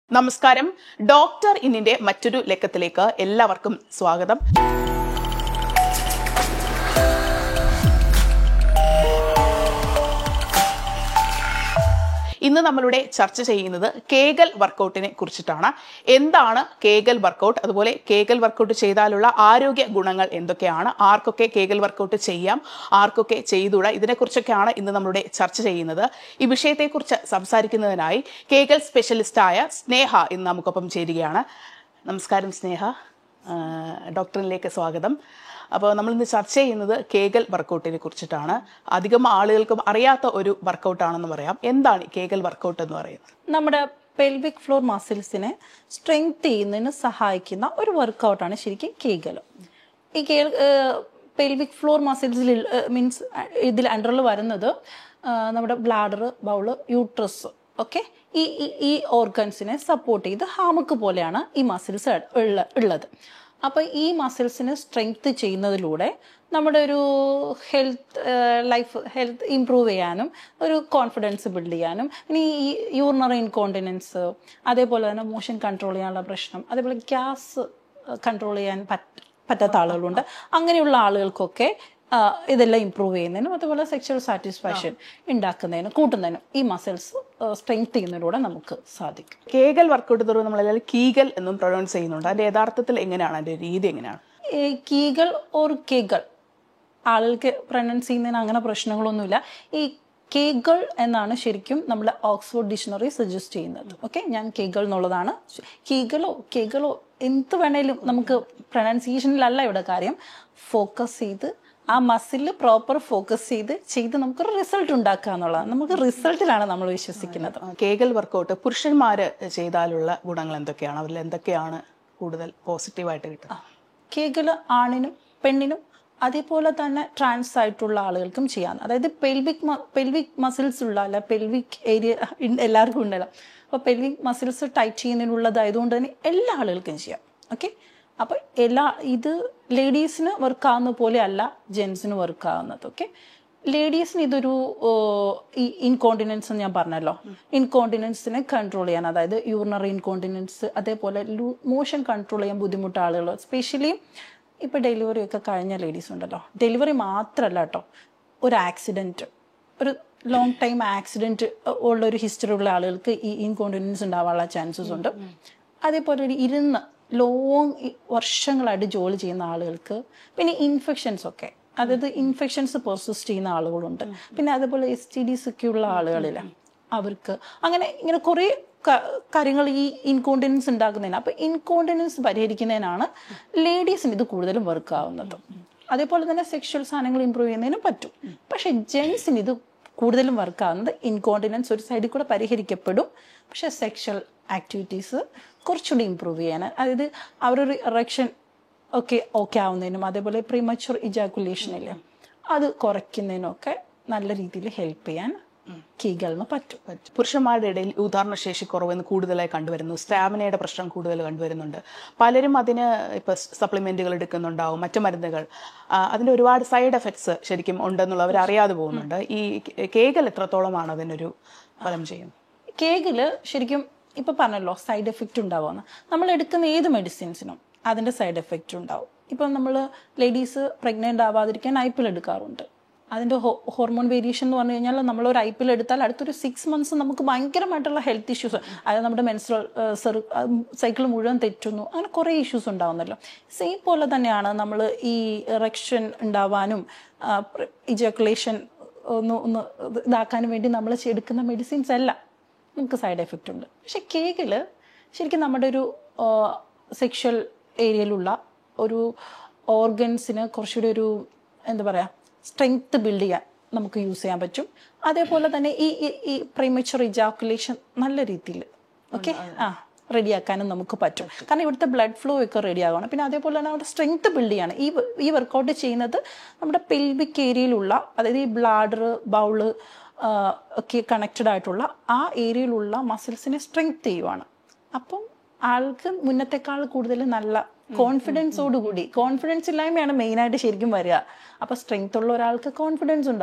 നമസ്കാരം ഡോക്ടർ ഇന്നിന്റെ മറ്റൊരു ലക്കത്തിലേക്ക് എല്ലാവർക്കും സ്വാഗതം ഇന്ന് നമ്മളുടെ ചർച്ച ചെയ്യുന്നത് കേഗൽ വർക്കൗട്ടിനെ കുറിച്ചിട്ടാണ് എന്താണ് കേഗൽ വർക്കൗട്ട് അതുപോലെ കേഗൽ വർക്കൗട്ട് ചെയ്താലുള്ള ആരോഗ്യ ഗുണങ്ങൾ എന്തൊക്കെയാണ് ആർക്കൊക്കെ കേഗൽ വർക്കൗട്ട് ചെയ്യാം ആർക്കൊക്കെ ചെയ്തുകൂടാ ഇതിനെക്കുറിച്ചൊക്കെയാണ് ഇന്ന് നമ്മളുടെ ചർച്ച ചെയ്യുന്നത് ഈ വിഷയത്തെക്കുറിച്ച് സംസാരിക്കുന്നതിനായി കേഗൽ സ്പെഷ്യലിസ്റ്റായ സ്നേഹ ഇന്ന് നമുക്കൊപ്പം ചേരുകയാണ് നമസ്കാരം സ്നേഹ ആ, ഡോക്ടറിലേക്ക് സ്വാഗതം അപ്പോൾ നമ്മൾ ഇന്ന് ചർച്ച ചെയ്യുന്നത് കേഗൽ വർക്കൗട്ടിനെ കുറിച്ചിട്ടാണ് അധികം ആളുകൾക്കും അറിയാത്ത ഒരു വർക്കൗട്ടാണെന്ന് പറയാം എന്താണ് ഈ കേഗൽ വർക്കൗട്ട് എന്ന് പറയുന്നത് നമ്മുടെ പെൽവിക് ഫ്ലോർ മസിൽസിനെ സ്ട്രെങ്ത് ചെയ്യുന്നതിന് സഹായിക്കുന്ന ഒരു വർക്കൗട്ടാണ് ശരിക്കും കേഗൽ ഈ കേ പെൽവിക് ഫ്ലോർ മസിൽസിൽ മീൻസ് ഇതിൽ അണ്ടറിൽ വരുന്നത് ആ, നമ്മുടെ ബ്ലാഡർ ബൗള് യൂട്രസ് ഓക്കെ ഈ ഈ- ഈ ഓർഗൻസിനെ സപ്പോർട്ട് ചെയ്ത് ഹാമക്ക് പോലെയാണ് ഈ മസിൽസ് ഉള്ള ഉള്ളത് അപ്പോൾ ഈ മസിൽസിനെ സ്ട്രെങ്ത് ചെയ്യുന്നതിലൂടെ നമ്മുടെ ഒരു ഹെൽത്ത് ലൈഫ് ഹെൽത്ത് ഇമ്പ്രൂവ് ചെയ്യാനും ഒരു കോൺഫിഡൻസ് ബിൽഡ് ചെയ്യാനും ഇനി ഈ യൂറിനറി ഇൻകോണ്ടിനൻസ് അതേപോലെ തന്നെ മോഷൻ കൺട്രോൾ ചെയ്യാനുള്ള പ്രശ്നം അതേപോലെ ഗ്യാസ് കൺട്രോൾ ചെയ്യാൻ പറ്റ പറ്റാത്ത ആളുകളുണ്ട് അങ്ങനെയുള്ള ആളുകൾക്കൊക്കെ ആ, ഇതെല്ലാം ഇമ്പ്രൂവ് ചെയ്യുന്നതിനും അതുപോലെ സെക്ഷൽ സാറ്റിസ്ഫാക്ഷൻ ഉണ്ടാക്കുന്നതിനും കൂട്ടുന്നതിനും ഈ മസിൽസ് സ്ട്രെങ്ത് ചെയ്യുന്നതിലൂടെ നമുക്ക് സാധിക്കും കേഗൽ വർക്കൗട്ട് എന്ന് നമ്മൾ എല്ലാവരും കീഗൽ എന്നും പ്രൊനൗൺസ് ചെയ്യുന്നുണ്ട് അതിന്റെ യഥാർത്ഥത്തിൽ എങ്ങനെയാണ് അതിന്റെ രീതി എങ്ങനെയാണ് ഈ കീകൾ ഓർ കേകൾ ആളുകൾക്ക് പ്രൊനൗൺസ് ചെയ്യുന്നതിന് അങ്ങനെ പ്രശ്നങ്ങളൊന്നുമില്ല ഈ കേകൾ എന്നാണ് ശരിക്കും നമ്മുടെ ഓക്സ്ഫോർഡ് ഡിക്ഷണറി സജസ്റ്റ് ചെയ്യുന്നത് ഓക്കെ ഞാൻ കേകൾ എന്നുള്ളതാണ് കീകളോ കേകളോ എന്ത് വേണേലും നമുക്ക് പ്രൊനൗൺസിയേഷനിലല്ല ഇവിടെ കാര്യം ഫോക്കസ് ചെയ്ത് ആ മസിൽ പ്രോപ്പർ ഫോക്കസ് ചെയ്ത് ചെയ്ത് നമുക്കൊരു റിസൾട്ട് ഉണ്ടാക്കുക എന്നുള്ളതാണ് നമുക്ക് റിസൾട്ടിലാണ് നമ്മൾ വിശ്വസിക്കുന്നത് കേഗൽ വർക്കൗട്ട് പുരുഷന്മാര് ചെയ്താലുള്ള ഗുണങ്ങൾ എന്തൊക്കെയാണ് അതിൽ എന്തൊക്കെയാണ് കൂടുതൽ പോസിറ്റീവായിട്ട് കിട്ടുന്നത് കേക്കില് ആണിനും പെണ്ണിനും അതേപോലെ തന്നെ ട്രാൻസ് ആയിട്ടുള്ള ആളുകൾക്കും ചെയ്യാം അതായത് പെൽവിക് പെൽവിക് മസിൽസ് ഉള്ള അല്ല പെൽവിക് ഏരിയ എല്ലാവർക്കും ഉണ്ടല്ലോ അപ്പോൾ പെൽവിക് മസിൽസ് ടൈറ്റ് ചെയ്യുന്നതിനുള്ളതായതുകൊണ്ട് തന്നെ എല്ലാ ആളുകൾക്കും ചെയ്യാം ഓക്കെ അപ്പോൾ എല്ലാ ഇത് ലേഡീസിന് വർക്ക് ആവുന്ന പോലെ അല്ല ജെൻസിന് വർക്ക് ആവുന്നത് ഓക്കെ ലേഡീസിന് ഇതൊരു ഓ, ഈ ഇൻകോണ്ടിനൻസ് ഞാൻ പറഞ്ഞല്ലോ ഇൻകോണ്ടിനൻസിനെ കൺട്രോൾ ചെയ്യാൻ അതായത് യൂറിനറി ഇൻകോണ്ടിനൻസ് അതേപോലെ മോഷൻ കൺട്രോൾ ചെയ്യാൻ ബുദ്ധിമുട്ട ആളുകൾ സ്പെഷ്യലി ഇപ്പോൾ ഡെലിവറി ഒക്കെ കഴിഞ്ഞ ലേഡീസ് ഉണ്ടല്ലോ ഡെലിവറി മാത്രമല്ല കേട്ടോ ഒരു ആക്സിഡൻറ്റ് ഒരു ലോങ് ടൈം ആക്സിഡൻറ്റ് ഉള്ള ഒരു ഹിസ്റ്ററി ഉള്ള ആളുകൾക്ക് ഈ ഇൻകോണ്ടിനൻസ് ഉണ്ടാവാനുള്ള ചാൻസസ് ഉണ്ട് അതേപോലെ ഒരു ഇരുന്ന് ലോങ് വർഷങ്ങളായിട്ട് ജോലി ചെയ്യുന്ന ആളുകൾക്ക് പിന്നെ ഇൻഫെക്ഷൻസ് ഒക്കെ അതായത് ഇൻഫെക്ഷൻസ് പെർസിസ്റ്റ് ചെയ്യുന്ന ആളുകളുണ്ട് പിന്നെ അതേപോലെ എസ് ടി ഡിസ് ഒക്കെ ഉള്ള ആളുകളിൽ അവർക്ക് അങ്ങനെ ഇങ്ങനെ കുറേ കാര്യങ്ങൾ ഈ ഇൻകോണ്ടിനൻസ് ഉണ്ടാക്കുന്നതിന് അപ്പോൾ ഇൻകോണ്ടിനൻസ് പരിഹരിക്കുന്നതിനാണ് ലേഡീസിന് ഇത് കൂടുതലും വർക്ക് ആവുന്നത് അതേപോലെ തന്നെ സെക്ഷൽ സാധനങ്ങൾ ഇമ്പ്രൂവ് ചെയ്യുന്നതിനും പറ്റും പക്ഷേ ജെൻസിന് ഇത് കൂടുതലും വർക്ക് ആവുന്നത് ഇൻകോണ്ടിനൻസ് ഒരു സൈഡിൽ കൂടെ പരിഹരിക്കപ്പെടും പക്ഷേ സെക്ഷൽ ആക്ടിവിറ്റീസ് കുറച്ചുകൂടി ഇമ്പ്രൂവ് ചെയ്യാൻ അതായത് അവരൊരു ഇറക്ഷൻ ഒക്കെ ഓക്കെ ആവുന്നതിനും അതേപോലെ പ്രീമച്ചുർ ഇജാക്കുലേഷനില്ലേ അത് കുറയ്ക്കുന്നതിനൊക്കെ നല്ല രീതിയിൽ ഹെൽപ്പ് ചെയ്യാൻ കീകളിന് പറ്റും പുരുഷന്മാരുടെ ഇടയിൽ ഉദാഹരണശേഷി കുറവെന്ന് കൂടുതലായി കണ്ടുവരുന്നു സ്റ്റാമിനയുടെ പ്രശ്നം കൂടുതൽ കണ്ടുവരുന്നുണ്ട് പലരും അതിന് ഇപ്പൊ സപ്ലിമെന്റുകൾ എടുക്കുന്നുണ്ടാവും മറ്റു മരുന്നുകൾ ആ, അതിന്റെ ഒരുപാട് സൈഡ് എഫക്ട്സ് ശരിക്കും ഉണ്ടെന്നുള്ളത് അവർ അറിയാതെ പോകുന്നുണ്ട് ഈ കേകൽ എത്രത്തോളമാണ് അതിനൊരു ഫലം ചെയ്യുന്നത് കേക്കില് ശരിക്കും ഇപ്പൊ പറഞ്ഞല്ലോ സൈഡ് എഫക്റ്റ് ഉണ്ടാവുമെന്ന് നമ്മൾ എടുക്കുന്ന ഏത് മെഡിസിൻസിനും അതിന്റെ സൈഡ് എഫക്റ്റ് ഉണ്ടാവും ഇപ്പം നമ്മൾ ലേഡീസ് പ്രഗ്നന്റ് ആവാതിരിക്കാൻ ഐപ്പിൽ എടുക്കാറുണ്ട് അതിന്റെ ഹോർമോൺ വേരിയേഷൻ എന്ന് പറഞ്ഞു കഴിഞ്ഞാൽ നമ്മൾ ഒരു ഐപ്പിൽ എടുത്താൽ അടുത്തൊരു സിക്സ് മന്ത്സ് നമുക്ക് ഭയങ്കരമായിട്ടുള്ള ഹെൽത്ത് ഇഷ്യൂസ് അതായത് നമ്മുടെ മെൻസ്ട്രൽ സൈക്കിൾ മുഴുവൻ തെറ്റുന്നു അങ്ങനെ കുറേ ഇഷ്യൂസ് ഉണ്ടാവുന്നല്ലോ സെയിം പോലെ തന്നെയാണ് നമ്മൾ ഈ ഇറക്ഷൻ ഉണ്ടാവാനും ഇജക്കുലേഷൻ ഒന്ന് ഒന്ന് ഇതാക്കാനും വേണ്ടി നമ്മൾ എടുക്കുന്ന മെഡിസിൻസ് എല്ലാം നമുക്ക് സൈഡ് എഫക്റ്റ് ഉണ്ട് പക്ഷെ കേക്കിൽ ശരിക്കും നമ്മുടെ ഒരു സെക്ഷൽ ഏരിയയിലുള്ള ഒരു ഓർഗൻസിന് കുറച്ചുകൂടി ഒരു എന്താ പറയുക സ്ട്രെങ്ത് ബിൽഡ് ചെയ്യാൻ നമുക്ക് യൂസ് ചെയ്യാൻ പറ്റും അതേപോലെ തന്നെ ഈ ഈ- ഈ പ്രീമച്ചുർ ഇജാക്കുലേഷൻ നല്ല രീതിയിൽ ഓക്കെ ആ റെഡിയാക്കാനും നമുക്ക് പറ്റും കാരണം ഇവിടുത്തെ ബ്ലഡ് ഫ്ലോ ഒക്കെ റെഡി ആകണം പിന്നെ അതേപോലെ തന്നെ അവിടെ സ്ട്രെങ്ത് ബിൽഡ് ചെയ്യാണ് ഈ വ- ഈ വർക്കൗട്ട് ചെയ്യുന്നത് നമ്മുടെ പെൽവിക് ഏരിയയിലുള്ള അതായത് ഈ ബ്ലാഡർ ബൗള് ഒക്കെ കണക്റ്റഡ് ആയിട്ടുള്ള ആ ഏരിയയിലുള്ള മസിൽസിനെ സ്ട്രെങ്ത് ചെയ്യുവാണ് അപ്പം ആൾക്ക് മുന്നത്തെക്കാൾ കൂടുതൽ നല്ല കോൺഫിഡൻസോട് കൂടി കോൺഫിഡൻസ് ഇല്ലായ്മയാണ് മെയിനായിട്ട് ശരിക്കും വരിക അപ്പൊ സ്ട്രെങ്ത് ഉള്ള ഒരാൾക്ക് കോൺഫിഡൻസ് ഉണ്ടാവും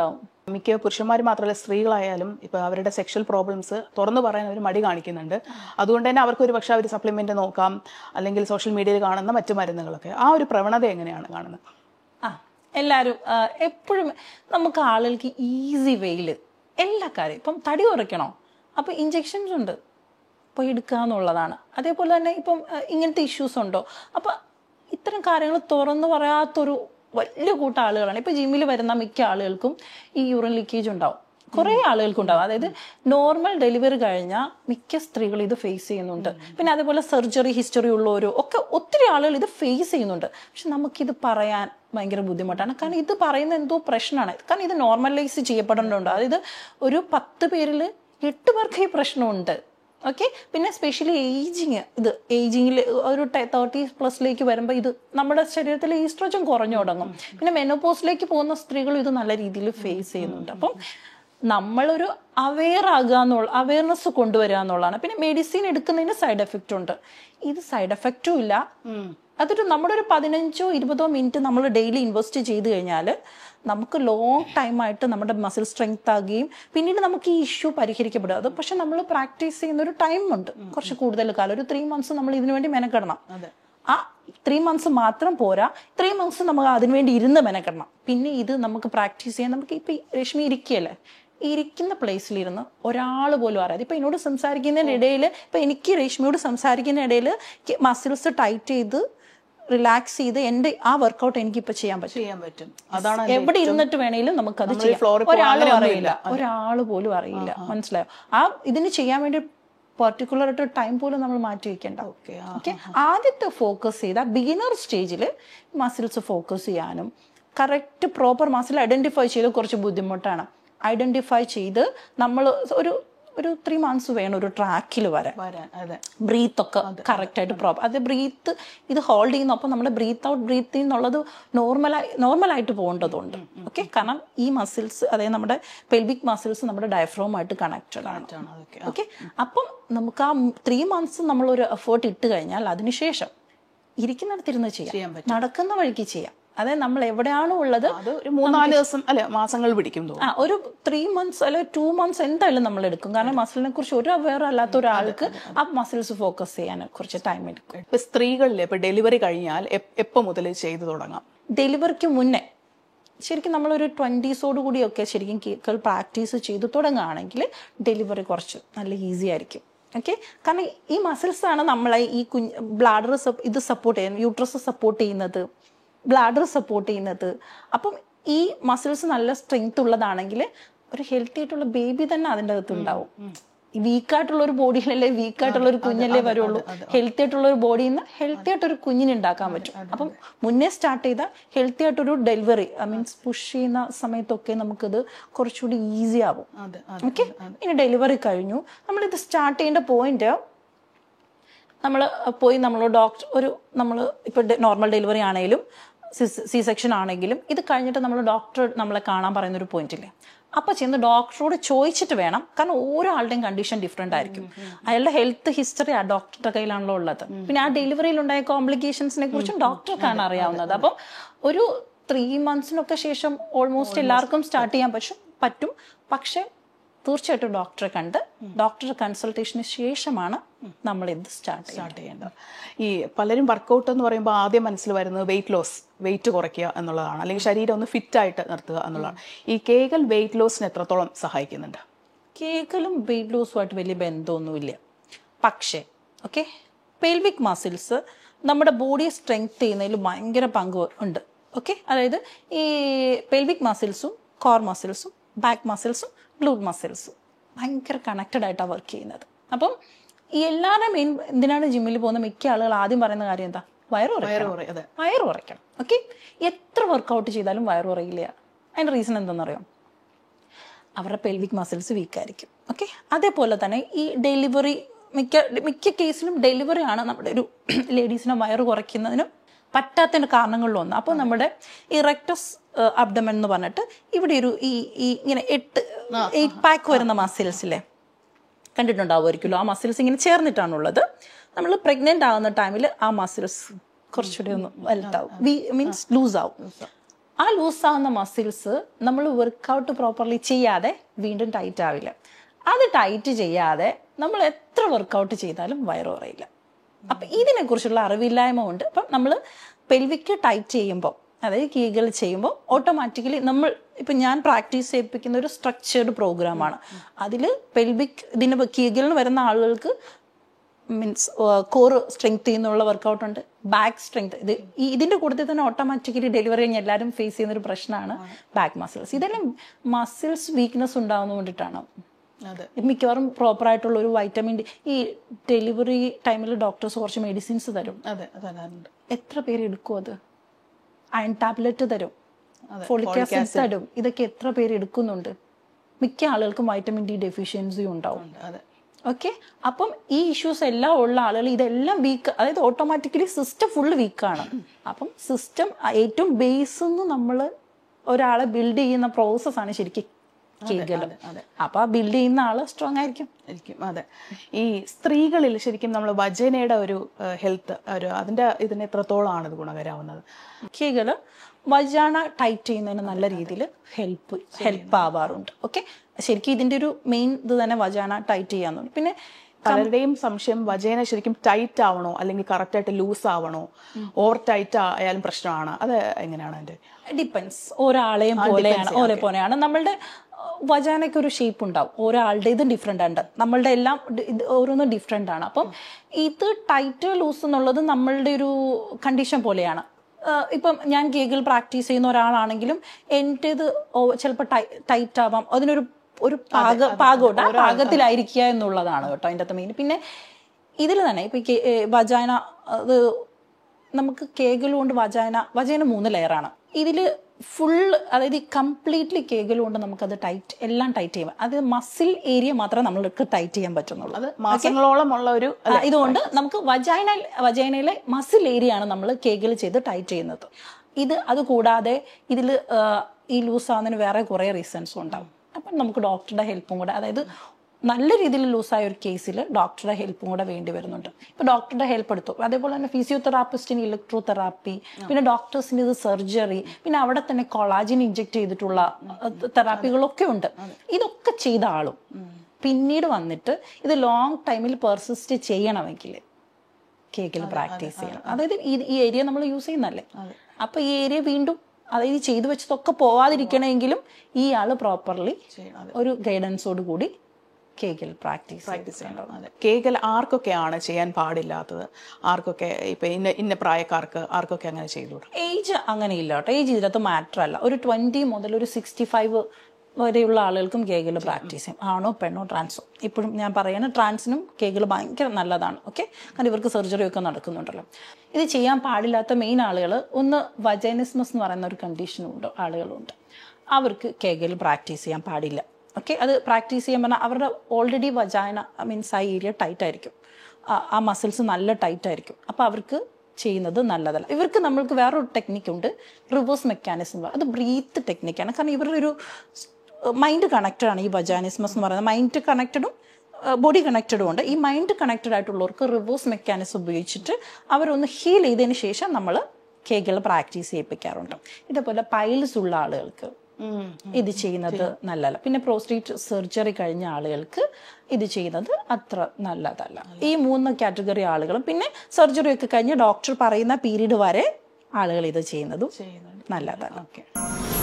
മിക്ക പുരുഷന്മാർ മാത്രമല്ല സ്ത്രീകളായാലും ഇപ്പൊ അവരുടെ സെക്ഷൽ പ്രോബ്ലംസ് തുറന്നു പറയാൻ അവർ മടി കാണിക്കുന്നുണ്ട് അതുകൊണ്ട് തന്നെ അവർക്ക് ഒരു പക്ഷേ അവർ സപ്ലിമെന്റ് നോക്കാം അല്ലെങ്കിൽ സോഷ്യൽ മീഡിയയിൽ കാണുന്ന മറ്റു മരുന്നുകളൊക്കെ ആ ഒരു പ്രവണത എങ്ങനെയാണ് കാണുന്നത് ആ എല്ലാവരും എപ്പോഴും നമുക്ക് ആളുകൾക്ക് ഈസി വേയിൽ എല്ലാ കാര്യം ഇപ്പം തടി കുറയ്ക്കണോ അപ്പോൾ ഇഞ്ചെക്ഷൻസ് ഉണ്ട് പോയി എടുക്കുക എന്നുള്ളതാണ് അതേപോലെ തന്നെ ഇപ്പം ആ, ഇങ്ങനത്തെ ഇഷ്യൂസ് ഉണ്ടോ അപ്പം ഇത്തരം കാര്യങ്ങൾ തുറന്നു പറയാത്തൊരു വലിയ കൂട്ടം ആളുകളാണ് ഇപ്പം ജിമ്മിൽ വരുന്ന മിക്ക ആളുകൾക്കും ഈ യൂറിൻ ലീക്കേജ് ഉണ്ടാവും കുറേ ആളുകൾക്കുണ്ടാവും അതായത് നോർമൽ ഡെലിവറി കഴിഞ്ഞാൽ മിക്ക സ്ത്രീകൾ ഇത് ഫേസ് ചെയ്യുന്നുണ്ട് പിന്നെ അതേപോലെ സർജറി ഹിസ്റ്ററി ഉള്ളവരും ഒക്കെ ഒത്തിരി ആളുകൾ ഇത് ഫേസ് ചെയ്യുന്നുണ്ട് പക്ഷെ നമുക്കിത് പറയാൻ ഭയങ്കര ബുദ്ധിമുട്ടാണ് കാരണം ഇത് പറയുന്ന എന്തോ പ്രശ്നമാണ് കാരണം ഇത് നോർമലൈസ് ചെയ്യപ്പെടേണ്ടതുണ്ട് അതായത് ഒരു പത്ത് പേരിൽ എട്ട് പേർക്ക് ഈ പ്രശ്നമുണ്ട് ഓക്കെ പിന്നെ സ്പെഷ്യലി ഏജിങ് ഇത് ഏജിങ്ങിൽ ഒരു തേർട്ടി പ്ലസിലേക്ക് വരുമ്പോൾ ഇത് നമ്മുടെ ശരീരത്തിൽ ഈസ്ട്രോജൻ കുറഞ്ഞു തുടങ്ങും പിന്നെ മെനോപോസിലേക്ക് പോകുന്ന സ്ത്രീകൾ ഇത് നല്ല രീതിയിൽ ഫേസ് ചെയ്യുന്നുണ്ട് അപ്പം നമ്മളൊരു അവെയർ ആകുക എന്നുള്ള അവയർനെസ് കൊണ്ടുവരിക എന്നുള്ളതാണ് പിന്നെ മെഡിസിൻ എടുക്കുന്നതിന് സൈഡ് എഫക്റ്റ് ഉണ്ട് ഇത് സൈഡ് എഫക്റ്റും ഇല്ല അതൊരു നമ്മുടെ ഒരു പതിനഞ്ചോ ഇരുപതോ മിനിറ്റ് നമ്മൾ ഡെയിലി ഇൻവെസ്റ്റ് ചെയ്ത് കഴിഞ്ഞാൽ നമുക്ക് ലോങ് ടൈമായിട്ട് നമ്മുടെ മസിൽ സ്ട്രെങ്ത് ആകുകയും പിന്നീട് നമുക്ക് ഈ ഇഷ്യൂ പരിഹരിക്കപ്പെടും അത് പക്ഷെ നമ്മൾ പ്രാക്ടീസ് ചെയ്യുന്ന ഒരു ടൈം ഉണ്ട് കുറച്ച് കൂടുതൽ കാലം ഒരു ത്രീ മന്ത്സ് നമ്മൾ ഇതിനു വേണ്ടി മെനക്കെടണം അതെ ആ ത്രീ മന്ത്സ് മാത്രം പോരാ ത്രീ മന്ത്സ് നമുക്ക് അതിനുവേണ്ടി ഇരുന്ന് മെനക്കെടണം പിന്നെ ഇത് നമുക്ക് പ്രാക്ടീസ് ചെയ്യാൻ നമുക്ക് ഇപ്പൊ ഈ രശ്മി ഇരിക്കുകയല്ലേ ഈ ഇരിക്കുന്ന പ്ലേസിലിരുന്ന് ഒരാൾ പോലും അറിയാതെ ഇപ്പൊ എന്നോട് സംസാരിക്കുന്നതിന്റെ ഇടയിൽ ഇപ്പൊ എനിക്ക് രശ്മിയോട് സംസാരിക്കുന്ന ഇടയിൽ മസിൽസ് ടൈറ്റ് ചെയ്ത് റിലാക്സ് ചെയ്ത് എന്റെ ആ വർക്കൗട്ട് എനിക്ക് ഇപ്പൊ ചെയ്യാൻ പറ്റും ചെയ്യാൻ പറ്റും അതാണ് എവിടെ ഇരുന്നിട്ട് വേണേലും നമുക്കത് നമ്മൾ ഈ ചെയ്യാം floor ൽ പോയി ഒരാളും അങ്ങനെയൊന്നും അറിയില്ല ഒരാൾ പോലും അറിയില്ല മനസ്സിലായോ ആ ഇതിന് ചെയ്യാൻ വേണ്ടി പർട്ടിക്കുലർ ആയിട്ട് ടൈം പോലും നമ്മൾ മാറ്റി വെക്കണ്ട ഓക്കെ ഓക്കെ ആദ്യത്തെ ഫോക്കസ് ചെയ്ത ബിഗിനർ സ്റ്റേജിൽ മസിൽസ് ഫോക്കസ് ചെയ്യാനും കറക്റ്റ് പ്രോപ്പർ മസിൽ ഐഡന്റിഫൈ ചെയ്ത് കുറച്ച് ബുദ്ധിമുട്ടാണ് ഐഡന്റിഫൈ ചെയ്ത് നമ്മൾ ഒരു ഒരു ത്രീ മന്ത്സ് വേണം ഒരു ട്രാക്കിൽ വരാൻ വരാൻ അതെ ബ്രീത്ത് ഒക്കെ കറക്റ്റ് ആയിട്ട് പ്രോപ്പർ അത് ബ്രീത്ത് ഇത് ഹോൾഡ് ചെയ്യുന്നപ്പോൾ നമ്മുടെ ബ്രീത്ത് ഔട്ട് ബ്രീത്ത് എന്നുള്ളത് നോർമലായി നോർമലായിട്ട് പോകേണ്ടതുണ്ട് ഓക്കെ കാരണം ഈ മസിൽസ് അതായത് നമ്മുടെ പെൽവിക് മസിൽസ് നമ്മുടെ ഡയഫ്രോമായിട്ട് കണക്റ്റഡ് ആണ് ആണ് അതൊക്കെ ഓക്കെ അപ്പം നമുക്ക് ആ ത്രീ മന്ത്സ് നമ്മൾ ഒരു എഫേർട്ട് ഇട്ട് കഴിഞ്ഞാൽ അതിനുശേഷം ഇരിക്കുന്നിടത്തിരുന്ന് ചെയ്യാൻ ചെയ്യാം നടക്കുന്ന വഴിക്ക് ചെയ്യാം അതായത് നമ്മൾ എവിടെയാണോ ഉള്ളത് അത് ഒരു മൂന്നാല് ദിവസം അല്ലെ മാസങ്ങൾ പിടിക്കും തോന്നുന്നു ആ ഒരു ത്രീ മന്ത്സ് അല്ലെ ടു മന്ത്സ് എന്തായാലും നമ്മൾ എടുക്കും കാരണം മസിലിനെ കുറിച്ച് ഒരു അവയർ അല്ലാത്ത ഒരാൾക്ക് ആ മസിൽസ് ഫോക്കസ് ചെയ്യാൻ കുറച്ച് ടൈം എടുക്കും ഇപ്പൊ സ്ത്രീകളിൽ ഇപ്പൊ ഡെലിവറി കഴിഞ്ഞാൽ എപ്- എപ്പോ മുതൽ ചെയ്തു തുടങ്ങാം ഡെലിവറിക്ക് മുന്നേ ശരിക്കും നമ്മളൊരു ട്വൻറ്റീസോട് കൂടിയൊക്കെ ശരിക്കും കേക്കൾ പ്രാക്ടീസ് ചെയ്ത് തുടങ്ങുകയാണെങ്കിൽ ഡെലിവറി കുറച്ച് നല്ല ഈസി ആയിരിക്കും ഓക്കെ കാരണം ഈ മസിൽസ് ആണ് നമ്മളെ ഈ കുഞ്ഞ് ബ്ലാഡർ ഇത് സപ്പോർട്ട് ചെയ്യുന്നത് യൂട്രസ് സപ്പോർട്ട് ചെയ്യുന്നത് ബ്ലാഡർ സപ്പോർട്ട് ചെയ്യുന്നത് അപ്പം ഈ മസിൽസ് നല്ല സ്ട്രെങ്ത് ഉള്ളതാണെങ്കിൽ ഒരു ഹെൽത്തി ആയിട്ടുള്ള ബേബി തന്നെ അതിൻ്റെ അകത്ത് ഉണ്ടാവും വീക്ക് ആയിട്ടുള്ള ഒരു ബോഡിയിലല്ലേ വീക്ക് ആയിട്ടുള്ള ഒരു കുഞ്ഞല്ലേ വരുള്ളൂ ഹെൽത്തി ആയിട്ടുള്ള ഒരു ബോഡിയിൽ നിന്ന് ഹെൽത്തി ആയിട്ടൊരു കുഞ്ഞിനെ ഉണ്ടാക്കാൻ പറ്റും അപ്പം മുന്നേ സ്റ്റാർട്ട് ചെയ്ത ഹെൽത്തി ആയിട്ടൊരു ഡെലിവറി ഐ മീൻസ് പുഷ് ചെയ്യുന്ന സമയത്തൊക്കെ നമുക്കത് കുറച്ചുകൂടി ഈസി ആവും അതെ ഓക്കെ ഇനി ഡെലിവറി കഴിഞ്ഞു നമ്മളിത് സ്റ്റാർട്ട് ചെയ്യേണ്ട പോയിന്റ് നമ്മൾ പോയി നമ്മൾ ഡോക്ടർ ഒരു നമ്മൾ ഇപ്പോൾ നോർമൽ ഡെലിവറി ആണെങ്കിലും സി സെക്ഷൻ ആണെങ്കിലും ഇത് കഴിഞ്ഞിട്ട് നമ്മൾ ഡോക്ടർ നമ്മളെ കാണാൻ പറയുന്ന ഒരു പോയിന്റ് ഇല്ലേ അപ്പോൾ ചെന്ന് ഡോക്ടറോട് ചോദിച്ചിട്ട് വേണം കാരണം ഓരോ ആളുടെയും കണ്ടീഷൻ ഡിഫറെൻ്റ് ആയിരിക്കും അയാളുടെ ഹെൽത്ത് ഹിസ്റ്ററി ആ ഡോക്ടറുടെ കയ്യിലാണല്ലോ ഉള്ളത് പിന്നെ ആ ഡെലിവറിയിൽ ഉണ്ടായ കോംപ്ലിക്കേഷൻസിനെ കുറിച്ചും ഡോക്ടർക്കാണ് അറിയാവുന്നത് അപ്പം ഒരു ത്രീ മന്ത്സിനൊക്കെ ശേഷം ഓൾമോസ്റ്റ് എല്ലാവർക്കും സ്റ്റാർട്ട് ചെയ്യാൻ പറ്റും പറ്റും പക്ഷെ തീർച്ചയായിട്ടും ഡോക്ടറെ കണ്ട് ഡോക്ടറുടെ കൺസൾട്ടേഷന് ശേഷമാണ് നമ്മൾ ഇത് സ്റ്റാർട്ട് ചെയ്യുന്നത് സ്റ്റാർട്ട് ചെയ്യേണ്ടത് ഈ പലരും വർക്കൗട്ട് എന്ന് പറയുമ്പോൾ ആദ്യം മനസ്സിൽ വരുന്നത് വെയിറ്റ് ലോസ് വെയിറ്റ് കുറയ്ക്കുക എന്നുള്ളതാണ് അല്ലെങ്കിൽ ശരീരം ഒന്ന് ഫിറ്റ് ആയിട്ട് നിർത്തുക എന്നുള്ളതാണ് ഈ കേകൽ വെയിറ്റ് ലോസിന് എത്രത്തോളം സഹായിക്കുന്നുണ്ട് കേക്കലും വെയിറ്റ് ലോസുമായിട്ട് വലിയ ബന്ധമൊന്നുമില്ല പക്ഷേ ഓക്കെ പെൽവിക് മസിൽസ് നമ്മുടെ ബോഡിയെ സ്ട്രെങ്ത് ചെയ്യുന്നതിൽ ഭയങ്കര പങ്ക് ഉണ്ട് ഓക്കെ അതായത് ഈ പെൽവിക് മസിൽസും കോർ മസിൽസും ബാക്ക് മസിൽസും ഗ്ലൂഡ് മസിൽസും ഭയങ്കര കണക്റ്റഡ് ആയിട്ടാണ് വർക്ക് ചെയ്യുന്നത് അപ്പം ഈ എല്ലാവരും മെയിൻ എന്തിനാണ് ജിമ്മിൽ പോകുന്ന മിക്ക ആളുകൾ ആദ്യം പറയുന്ന കാര്യം എന്താ വയറ് വയറ് കുറയ്ക്കണം കുറയും അതെ വയറ് കുറയ്ക്കണം ഓക്കെ എത്ര വർക്കൗട്ട് ചെയ്താലും വയറ് കുറയില്ല അതിൻ്റെ റീസൺ എന്താണെന്നറിയാം അവരുടെ പെൽവിക് മസിൽസ് വീക്കായിരിക്കും ഓക്കെ അതേപോലെ തന്നെ ഈ ഡെലിവറി മിക്ക മിക്ക കേസിലും ഡെലിവറി ആണ് നമ്മുടെ ഒരു ലേഡീസിനെ വയറ് കുറയ്ക്കുന്നതിന് പറ്റാത്തതിൻ്റെ കാരണങ്ങളിലൊന്ന് അപ്പോൾ നമ്മുടെ ഈ റെക്ടസ് അബ്ഡമൻ എന്ന് പറഞ്ഞിട്ട് ഇവിടെ ഒരു ഈ ഈ ഇങ്ങനെ എട്ട് എയ്റ്റ് പാക്ക് വരുന്ന മസിൽസിലെ കണ്ടിട്ടുണ്ടാവുമായിരിക്കുമല്ലോ ആ മസിൽസ് ഇങ്ങനെ ചേർന്നിട്ടാണുള്ളത് നമ്മൾ പ്രഗ്നൻ്റ് ആകുന്ന ടൈമിൽ ആ മസിൽസ് കുറച്ചുകൂടി ഒന്ന് വലുതാവും വി മീൻസ് ലൂസ് ആവും ആ ലൂസാവുന്ന മസിൽസ് നമ്മൾ വർക്കൗട്ട് പ്രോപ്പർലി ചെയ്യാതെ വീണ്ടും ടൈറ്റ് ആവില്ല അത് ടൈറ്റ് ചെയ്യാതെ നമ്മൾ എത്ര വർക്കൗട്ട് ചെയ്താലും വയറ് കുറയില്ല അപ്പം ഇതിനെക്കുറിച്ചുള്ള അറിവില്ലായ്മ കൊണ്ട് അപ്പം നമ്മൾ പെൽവിക്ക് ടൈറ്റ് ചെയ്യുമ്പോൾ അതായത് കീകൾ ചെയ്യുമ്പോൾ ഓട്ടോമാറ്റിക്കലി നമ്മൾ ഇപ്പം ഞാൻ പ്രാക്ടീസ് ചെയ്യിപ്പിക്കുന്ന ഒരു സ്ട്രക്ചേർഡ് പ്രോഗ്രാമാണ് അതിൽ പെൽവിക് ഇതിന് കീകളിന് വരുന്ന ആളുകൾക്ക് മീൻസ് കോർ സ്ട്രെങ്ത് ചെയ്യുന്നുള്ള വർക്കൗട്ട് ഉണ്ട് ബാക്ക് സ്ട്രെങ്ത് ഇത് ഈ- ഇതിന്റെ കൂട്ടത്തിൽ തന്നെ ഓട്ടോമാറ്റിക്കലി ഡെലിവറി കഴിഞ്ഞ് എല്ലാവരും ഫേസ് ചെയ്യുന്ന ഒരു പ്രശ്നമാണ് ബാക്ക് മസിൽസ് ഇതെല്ലാം മസിൽസ് വീക്ക്നെസ് ഉണ്ടാവുന്ന കൊണ്ടിട്ടാണ് അതെ മിക്കവാറും പ്രോപ്പർ ആയിട്ടുള്ള ഒരു വൈറ്റമിൻ ഡി ഈ ഡെലിവറി ടൈമിൽ ഡോക്ടേഴ്സ് കുറച്ച് മെഡിസിൻസ് തരും അതെ അതെ എത്ര പേര് എടുക്കും അത് അയൺ ടാബ്ലറ്റ് തരും അതെ, ഫോളിക് ആസിഡ് തരും ഇതൊക്കെ എത്ര പേര് എടുക്കുന്നുണ്ട് മിക്ക ആളുകൾക്കും വൈറ്റമിൻ ഡി ഡെഫിഷ്യൻസി ഉണ്ടാവും ഉണ്ട് അതെ ഓക്കെ അപ്പം ഈ ഇഷ്യൂസ് എല്ലാം ഉള്ള ആളുകൾ ഇതെല്ലാം വീക്ക് അതായത് ഓട്ടോമാറ്റിക്കലി സിസ്റ്റം ഫുള്ള് വീക്കാണ് അപ്പം സിസ്റ്റം ഏറ്റവും ബേസ് നിന്ന് നമ്മൾ ഒരാളെ ബിൽഡ് ചെയ്യുന്ന പ്രോസസ്സാണ് ശരിക്കും കേഗൽ അതെ. അപ്പൊ ആ ബിൽഡ് ചെയ്യുന്ന ആള് സ്ട്രോങ് ആയിരിക്കും ആയിരിക്കും അതെ ഈ സ്ത്രീകളിൽ ശരിക്കും നമ്മൾ വജനയുടെ ഒരു ഹെൽത്ത് ഒരു അതിന്റെ ഇതിന് എത്രത്തോളമാണ് ഇത് ഗുണകരാവുന്നത് കേഗൽ വജാണ ടൈറ്റ് ചെയ്യുന്നതിന് നല്ല രീതിയിൽ ഹെൽപ്പ് ഹെൽപ്പ് ആവാറുണ്ട് ഓക്കെ ശരിക്കും ഇതിന്റെ ഒരു മെയിൻ ഇത് തന്നെ വജാണ ടൈറ്റ് ചെയ്യാന്നുണ്ട് പിന്നെ പലരുടെയും സംശയം വജേന ശരിക്കും ടൈറ്റ് ആവണോ അല്ലെങ്കിൽ കറക്റ്റ് ആയിട്ട് ലൂസ് ആവണോ ഓവർ ടൈറ്റ് ആയാലും പ്രശ്നമാണ് അത് എങ്ങനെയാണ് അതിന്റെ ഡിപ്പെൻസ് ഒരാളെയും പോലെയാണ് ഓരോ പോലെയാണ് നമ്മളുടെ വജാനയ്ക്ക് ഒരു ഷേപ്പ് ഉണ്ടാവും ഒരാളുടെ ഇത് ഡിഫറെൻ്റ് ഉണ്ട് നമ്മളുടെ എല്ലാം ഡി- ഇത് ഓരോന്നും ഡിഫറെൻ്റ് ആണ് അപ്പം ഇത് ടൈറ്റ് ലൂസ് എന്നുള്ളത് നമ്മളുടെ ഒരു കണ്ടീഷൻ പോലെയാണ് ആഹ് ഇപ്പം ഞാൻ കേഗിൾ പ്രാക്ടീസ് ചെയ്യുന്ന ഒരാളാണെങ്കിലും എൻ്റേത് ചിലപ്പോൾ ടൈറ്റ് ആവാം അതിനൊരു ഒരു പാക പാകമുണ്ട് ആ പാകത്തിലായിരിക്കുക എന്നുള്ളതാണ് കേട്ടോ അതിൻ്റെ അകത്ത് മെയിൻ പിന്നെ ഇതിൽ തന്നെ ഇപ്പം വജാന അത് നമുക്ക് കേഗൽ കൊണ്ട് വജാന വജാന മൂന്ന് ലെയറാണ് ഇതിൽ ഫുൾ അതായത് കംപ്ലീറ്റ്ലി കേഗൽ കൊണ്ട് നമുക്കത് ടൈറ്റ് എല്ലാം ടൈറ്റ് ചെയ്യാം അത് മസിൽ ഏരിയ മാത്രമേ നമ്മൾക്ക് ടൈറ്റ് ചെയ്യാൻ പറ്റുന്നുള്ളൂ അത് മാസങ്ങളോളം ഉള്ള ഒരു ആ, ഇതുകൊണ്ട് നമുക്ക് വജൈന വജൈനയിലെ മസിൽ ഏരിയ ആണ് നമ്മൾ കേഗിൾ ചെയ്ത് ടൈറ്റ് ചെയ്യുന്നത് ഇത് അത് കൂടാതെ ഇതിൽ ഈ ലൂസ് ആവുന്നതിന് വേറെ കുറേ റീസൺസും ഉണ്ടാവും അപ്പം നമുക്ക് ഡോക്ടറുടെ ഹെൽപ്പും കൂടെ അതായത് നല്ല രീതിയിൽ ലൂസായ ഒരു കേസിൽ ഡോക്ടറുടെ ഹെൽപ്പും കൂടെ വേണ്ടി വരുന്നുണ്ട് ഇപ്പൊ ഡോക്ടറുടെ ഹെൽപ്പ് എടുത്തു അതേപോലെ തന്നെ ഫിസിയോതെറാപ്പിസ്റ്റിന് ഇലക്ട്രോ തെറാപ്പി പിന്നെ ഡോക്ടേഴ്സിന് ഇത് സർജറി പിന്നെ അവിടെ തന്നെ കൊളാജിൻ ഇഞ്ചെക്ട് ചെയ്തിട്ടുള്ള തെറാപ്പികളൊക്കെ ഉണ്ട് ഇതൊക്കെ ചെയ്ത ആളും പിന്നീട് വന്നിട്ട് ഇത് ലോങ് ടൈമിൽ പെർസിസ്റ്റ് ചെയ്യണമെങ്കിൽ കേക്കിൽ പ്രാക്ടീസ് ചെയ്യണം അതായത് ഈ ഈ ഏരിയ നമ്മൾ യൂസ് ചെയ്യുന്നല്ലേ അപ്പൊ ഈ ഏരിയ വീണ്ടും അതായത് ഈ ചെയ്തു വെച്ചതൊക്കെ പോവാതിരിക്കണമെങ്കിലും ഈ ആള് പ്രോപ്പർലി ഒരു ഗൈഡൻസോട് കൂടി കേക്കിൽ പ്രാക്ടീസ് പ്രാക്ടീസ് ചെയ്യണം അതെ കേകൽ ആർക്കൊക്കെയാണ് ചെയ്യാൻ പാടില്ലാത്തത് ആർക്കൊക്കെ ഇപ്പൊ ഇന്ന ഇന്ന പ്രായക്കാർക്ക് ആർക്കൊക്കെ അങ്ങനെ ചെയ്തു ഏജ് അങ്ങനെ ഇല്ല കേട്ടോ ഏജ് ഇതിനകത്ത് മാറ്റർ അല്ല ഒരു ട്വന്റി മുതൽ ഒരു സിക്സ്റ്റി ഫൈവ് വരെയുള്ള ആളുകൾക്കും കേഗിൾ പ്രാക്ടീസ് ചെയ്യും ആണോ പെണ്ണോ ട്രാൻസോ ഇപ്പോഴും ഞാൻ പറയുന്നത് ട്രാൻസിനും കേഗിൾ ഭയങ്കര നല്ലതാണ് ഓക്കെ കാരണം ഇവർക്ക് സർജറി ഒക്കെ നടക്കുന്നുണ്ടല്ലോ ഇത് ചെയ്യാൻ പാടില്ലാത്ത മെയിൻ ആളുകൾ ഒന്ന് വജൈനിസ്മസ് എന്ന് പറയുന്ന ഒരു കണ്ടീഷനും ഉണ്ട് ആളുകളുണ്ട് അവർക്ക് കേഗിൾ പ്രാക്ടീസ് ചെയ്യാൻ പാടില്ല ഓക്കെ അത് പ്രാക്ടീസ് ചെയ്യാൻ പറഞ്ഞാൽ അവരുടെ ഓൾറെഡി വജാന മീൻസ് ആ ഏരിയ ടൈറ്റ് ആയിരിക്കും ആ- ആ മസിൽസ് നല്ല ടൈറ്റ് ആയിരിക്കും അപ്പോൾ അവർക്ക് ചെയ്യുന്നത് നല്ലതല്ല ഇവർക്ക് നമ്മൾക്ക് വേറൊരു ടെക്നിക്ക് ഉണ്ട് റിവേഴ്സ് മെക്കാനിസം അത് ബ്രീത്ത് ടെക്നിക്കാണ് കാരണം ഇവരുടെ ഒരു മൈൻഡ് കണക്റ്റഡ് ആണ് ഈ വജാനിസ്മസ് എന്ന് പറയുന്നത് മൈൻഡ് കണക്റ്റഡും ബോഡി കണക്റ്റഡും ഉണ്ട് ഈ മൈൻഡ് കണക്റ്റഡ് ആയിട്ടുള്ളവർക്ക് റിവേഴ്സ് മെക്കാനിസം ഉപയോഗിച്ചിട്ട് അവരൊന്ന് ഹീൽ ചെയ്തതിന് ശേഷം നമ്മൾ കേക്കുകൾ പ്രാക്ടീസ് ചെയ്യിപ്പിക്കാറുണ്ട് ഇതേപോലെ പൈൽസ് ഉള്ള ആളുകൾക്ക് ഇത് ചെയ്യുന്നത് നല്ലതല്ല പിന്നെ പ്രോസ്റ്റേറ്റ് സർജറി കഴിഞ്ഞ ആളുകൾക്ക് ഇത് ചെയ്യുന്നത് അത്ര നല്ലതല്ല ഈ മൂന്ന് കാറ്റഗറി ആളുകളും പിന്നെ സർജറി ഒക്കെ കഴിഞ്ഞ് ഡോക്ടർ പറയുന്ന പീരീഡ് വരെ ആളുകൾ ഇത് ചെയ്യുന്നതും ചെയ്യുന്നുണ്ട് നല്ലതല്ല ഓക്കെ